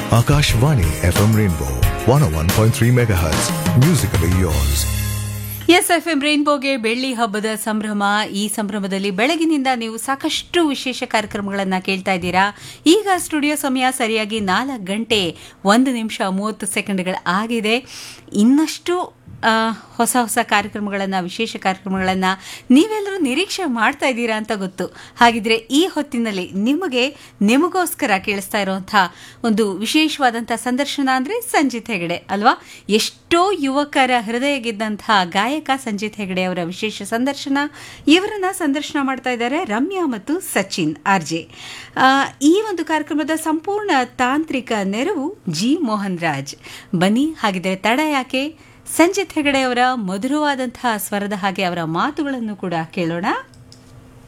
Akashvani FM Rainbow 101.3 MHz. Musically yours. S F M ರೈನ್ಬೋಗೆ ಬೆಳ್ಳಿ ಹಬ್ಬದ ಸಂಭ್ರಮ ಈ ಸಂಭ್ರಮದಲ್ಲಿ ಬೆಳಗಿನಿಂದ ನೀವು ಸಾಕಷ್ಟು ವಿಶೇಷ ಕಾರ್ಯಕ್ರಮಗಳನ್ನು ಕೇಳ್ತಾ ಇದ್ದೀರಾ ಈಗ ಸ್ಟುಡಿಯೋ ಸಮಯ ಸರಿಯಾಗಿ ನಾಲ್ಕು ಗಂಟೆ ಒಂದು ನಿಮಿಷ ಮೂವತ್ತು ಸೆಕೆಂಡ್ಗಳು ಆಗಿದೆ ಇನ್ನಷ್ಟು ಆ, ಹೊಸ ಹೊಸ ಕಾರ್ಯಕ್ರಮಗಳನ್ನು ವಿಶೇಷ ಕಾರ್ಯಕ್ರಮಗಳನ್ನು ನೀವೆಲ್ಲರೂ ನಿರೀಕ್ಷೆ ಮಾಡ್ತಾ ಇದ್ದೀರಾ ಅಂತ ಗೊತ್ತು ಹಾಗಿದ್ರೆ ಈ ಹೊತ್ತಿನಲ್ಲಿ ನಿಮಗೆ ನಿಮಗೋಸ್ಕರ ಕೇಳಿಸ್ತಾ ಇರುವಂಥ ಒಂದು ವಿಶೇಷವಾದಂಥ ಸಂದರ್ಶನ ಅಂದರೆ ಸಂಜಿತ್ ಹೆಗಡೆ ಅಲ್ವಾ ಎಷ್ಟೋ ಯುವಕರ ಹೃದಯ ಗೆದ್ದಂತಹ ಗಾಯಕ ಸಂಜಿತ್ ಹೆಗಡೆ ಅವರ ವಿಶೇಷ ಸಂದರ್ಶನ ಇವರನ್ನ ಸಂದರ್ಶನ ಮಾಡ್ತಾ ಇದ್ದಾರೆ ರಮ್ಯಾ ಮತ್ತು ಸಚಿನ್ ಆರ್ಜೆ ಆ, ಈ ಒಂದು ಕಾರ್ಯಕ್ರಮದ ಸಂಪೂರ್ಣ ತಾಂತ್ರಿಕ ನೆರವು ಜಿ ಮೋಹನ್ ರಾಜ್ ಬನ್ನಿ ಹಾಗಿದ್ರೆ ತಡ ಯಾಕೆ ಸಂಜಿತ್ ಹೆಗಡೆ ಅವರ ಮಧುರವಾದಂತಹ ಸ್ವರದ ಹಾಗೆ ಅವರ ಮಾತುಗಳನ್ನು ಕೂಡ ಕೇಳೋಣ